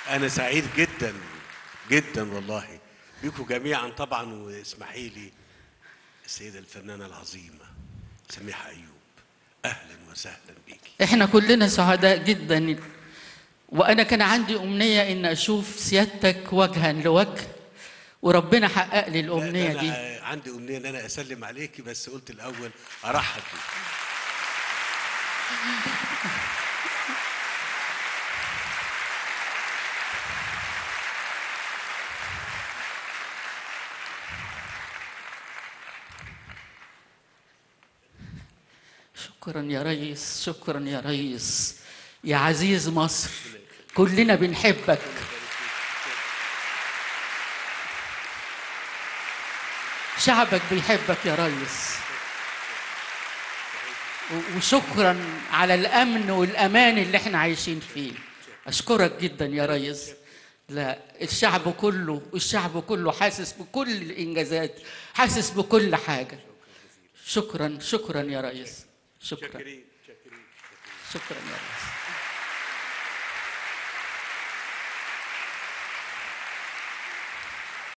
انا سعيد جدا جدا والله بيكم جميعا طبعا واسمحي لي السيده الفنانه العظيمه سميحه ايوب اهلا وسهلا بيكي احنا كلنا سعداء جدا وانا كان عندي امنيه ان اشوف سيادتك وجها لوجه وربنا حقق لي الامنيه لا، دي انا عندي امنيه ان انا اسلم عليكي بس قلت الاول ارحب بيكي شكرا يا ريس شكرا يا ريس يا عزيز مصر كلنا بنحبك شعبك بيحبك يا ريس و- وشكرا على الامن والامان اللي احنا عايشين فيه اشكرك جدا يا ريس لا الشعب كله الشعب كله حاسس بكل الانجازات حاسس بكل حاجه شكرا شكرا يا ريس شكرا شكرا يا ريس